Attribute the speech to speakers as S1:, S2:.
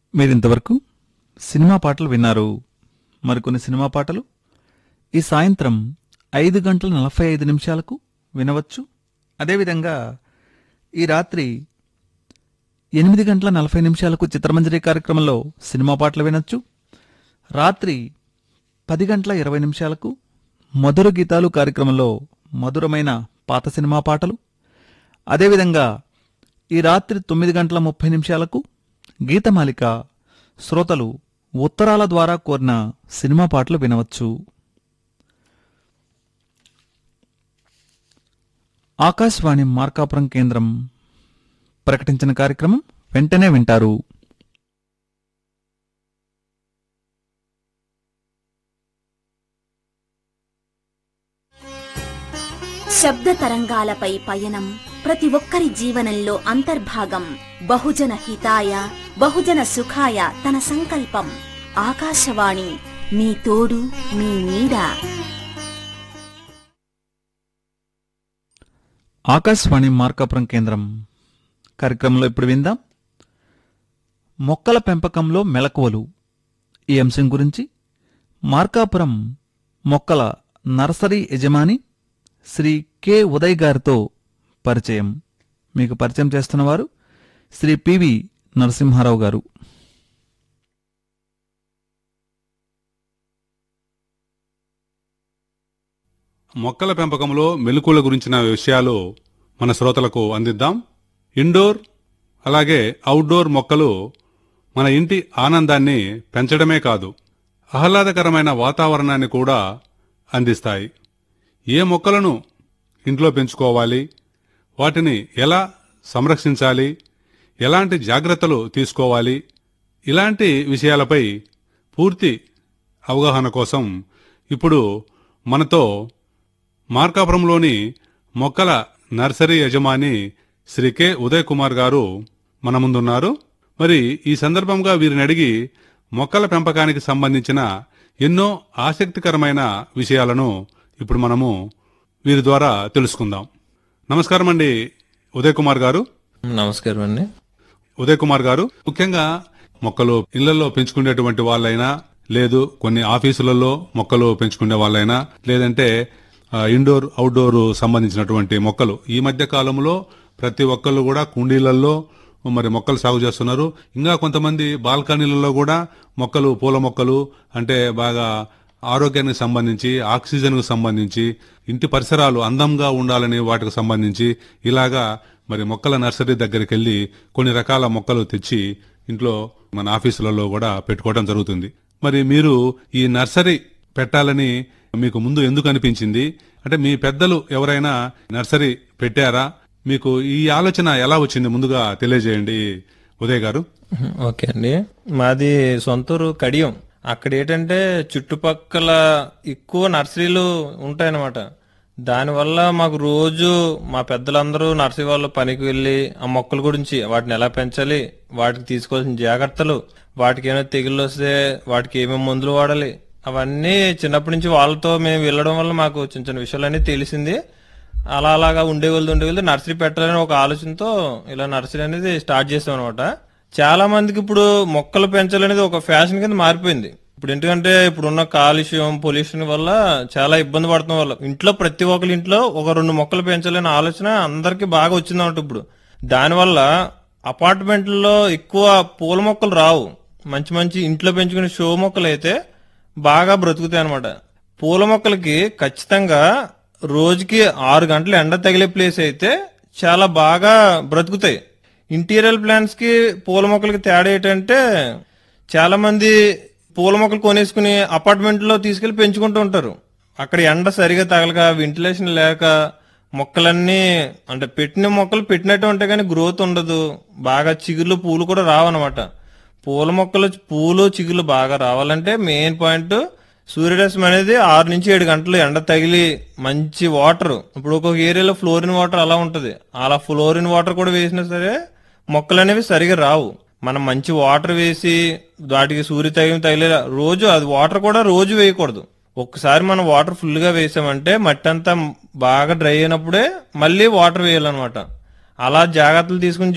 S1: మీరింతవరకు సినిమా పాటలు విన్నారు మరికొన్ని సినిమా పాటలు ఈ సాయంత్రం ఐదు గంటల నలభై ఐదు నిమిషాలకు వినవచ్చు అదేవిధంగా ఈ రాత్రి ఎనిమిది గంటల నలభై నిమిషాలకు చిత్రమంజరి కార్యక్రమంలో సినిమా పాటలు వినొచ్చు రాత్రి పది గంటల ఇరవై నిమిషాలకు మధుర గీతాలు కార్యక్రమంలో మధురమైన పాత సినిమా పాటలు అదేవిధంగా ఈ రాత్రి తొమ్మిది గంటల ముప్పై నిమిషాలకు గీతమాలిక శ్రోతలు ఉత్తరాల ద్వారా కోరిన సినిమా పాటలు వినవచ్చు ఆకాశవాణి మార్కాపురం కేంద్రం ప్రకటించిన కార్యక్రమం వెంటనే వింటారు
S2: శబ్ద తరంగాలపై పయనం ప్రతి ఒక్కరి జీవనంలో అంతర్భాగం బహుజన హితాయ బహుజన సుఖాయ తన సంకల్పం ఆకాశవాణి మీ తోడు మీ నీడ
S1: ఆకాశవాణి మార్కాపురం కేంద్రం కార్యక్రమంలో ఇప్పుడు విందాం మొక్కల పెంపకంలో మెలకువలు ఈ అంశం గురించి మార్కాపురం మొక్కల నర్సరీ యజమాని శ్రీ కె ఉదయ్ గారితో పరిచయం మీకు పరిచయం చేస్తున్నవారు శ్రీ పివి నరసింహారావు గారు
S3: మొక్కల పెంపకంలో మెలకువల గురించిన విషయాలు మన శ్రోతలకు అందిద్దాం ఇండోర్ అలాగే అవుట్డోర్ మొక్కలు మన ఇంటి ఆనందాన్ని పెంచడమే కాదు ఆహ్లాదకరమైన వాతావరణాన్ని కూడా అందిస్తాయి ఏ మొక్కలను ఇంట్లో పెంచుకోవాలి వాటిని ఎలా సంరక్షించాలి ఎలాంటి జాగ్రత్తలు తీసుకోవాలి ఇలాంటి విషయాలపై పూర్తి అవగాహన కోసం ఇప్పుడు మనతో మార్కాపురంలోని మొక్కల నర్సరీ యజమాని శ్రీ కె ఉదయ్ కుమార్ గారు మన ముందున్నారు మరి ఈ సందర్భంగా వీరిని అడిగి మొక్కల పెంపకానికి సంబంధించిన ఎన్నో ఆసక్తికరమైన విషయాలను ఇప్పుడు మనము వీరి ద్వారా తెలుసుకుందాం నమస్కారం అండి ఉదయ్ కుమార్ గారు
S4: నమస్కారం అండి
S3: ఉదయ్ కుమార్ గారు ముఖ్యంగా మొక్కలు ఇళ్లలో పెంచుకునేటువంటి వాళ్ళైనా లేదు కొన్ని ఆఫీసులలో మొక్కలు పెంచుకునే వాళ్ళైనా లేదంటే ఆ, ఇండోర్ అవుట్డోర్ సంబంధించినటువంటి మొక్కలు ఈ మధ్య కాలంలో ప్రతి ఒక్కళ్ళు కూడా కుండీలలో మరి మొక్కలు సాగు చేస్తున్నారు ఇంకా కొంతమంది బాల్కనీలలో కూడా మొక్కలు పూల మొక్కలు అంటే బాగా ఆరోగ్యానికి సంబంధించి ఆక్సిజన్కు సంబంధించి ఇంటి పరిసరాలు అందంగా ఉండాలని వాటికి సంబంధించి ఇలాగా మరి మొక్కల నర్సరీ దగ్గరికి వెళ్ళి కొన్ని రకాల మొక్కలు తెచ్చి ఇంట్లో మన ఆఫీసులలో కూడా పెట్టుకోవడం జరుగుతుంది మరి మీరు ఈ నర్సరీ పెట్టాలని మీకు ముందు ఎందుకు అనిపించింది అంటే మీ పెద్దలు ఎవరైనా నర్సరీ పెట్టారా మీకు ఈ ఆలోచన ఎలా వచ్చింది ముందుగా తెలియజేయండి ఉదయ్ గారు
S4: ఓకే అండి మాది సొంతూరు కడియం అక్కడ ఏంటంటే చుట్టుపక్కల ఎక్కువ నర్సరీలు ఉంటాయన్నమాట దానివల్ల మాకు రోజు మా పెద్దలందరూ నర్సరీ వాళ్ళు పనికి వెళ్ళి ఆ మొక్కల గురించి వాటిని ఎలా పెంచాలి వాటికి తీసుకోవాల్సిన జాగ్రత్తలు వాటికి ఏమైనా తెగుళ్ళు వస్తే వాటికి ఏమేమి మందులు వాడాలి అవన్నీ చిన్నప్పటి నుంచి వాళ్ళతో మేము వెళ్ళడం వల్ల మాకు చిన్న చిన్న విషయాలన్నీ తెలిసింది అలా అలాగా ఉండే వెళ్తూ ఉండే వెళ్తూ నర్సరీ పెట్టాలని ఒక ఆలోచనతో ఇలా నర్సరీ అనేది స్టార్ట్ చేసాం అనమాట చాలా మందికి ఇప్పుడు మొక్కలు పెంచాలనేది ఒక ఫ్యాషన్ కింద మారిపోయింది ఇప్పుడు ఎందుకంటే ఇప్పుడున్న కాలుష్యం పొల్యూషన్ వల్ల చాలా ఇబ్బంది పడుతున్న వల్ల ఇంట్లో ప్రతి ఒక్కరి ఇంట్లో ఒక రెండు మొక్కలు పెంచాలనే ఆలోచన అందరికి బాగా వచ్చిందన్నమాట ఇప్పుడు దానివల్ల అపార్ట్మెంట్లలో ఎక్కువ పూల మొక్కలు రావు మంచి మంచి ఇంట్లో పెంచుకునే షో మొక్కలు అయితే బాగా బ్రతుకుతాయి అనమాట పూల మొక్కలకి ఖచ్చితంగా రోజుకి ఆరు గంటలు ఎండ తగిలే ప్లేస్ అయితే చాలా బాగా బ్రతుకుతాయి ఇంటీరియర్ ప్లాంట్స్ కి పూల మొక్కలకి తేడా ఏంటంటే చాలా మంది పూల మొక్కలు కొనేసుకుని అపార్ట్మెంట్ లో తీసుకెళ్లి పెంచుకుంటూ ఉంటారు అక్కడ ఎండ సరిగా తగలక వెంటిలేషన్ లేక మొక్కలన్నీ అంటే పెట్టిన మొక్కలు పెట్టినట్టు ఉంటాయి కానీ గ్రోత్ ఉండదు బాగా చిగుర్లు పూలు కూడా రావన్నమాట పూల మొక్కలు పూలు చిగుర్లు బాగా రావాలంటే మెయిన్ పాయింట్ సూర్యరశ్మి అనేది ఆరు నుంచి ఏడు గంటలు ఎండ తగిలి మంచి వాటర్ ఇప్పుడు ఒక్కొక్క ఏరియాలో ఫ్లోరిన్ వాటర్ అలా ఉంటది అలా ఫ్లోరిన్ వాటర్ కూడా వేసినా సరే మొక్కలు అనేవి సరిగా రావు మనం మంచి వాటర్ వేసి వాటికి సూర్య తగిలి తగిలే రోజు అది వాటర్ కూడా రోజు వేయకూడదు ఒక్కసారి మనం వాటర్ ఫుల్ గా వేసామంటే మట్టి అంతా బాగా డ్రై అయినప్పుడే మళ్ళీ వాటర్ వేయాలన్నమాట అలా జాగ్రత్తలు తీసుకుని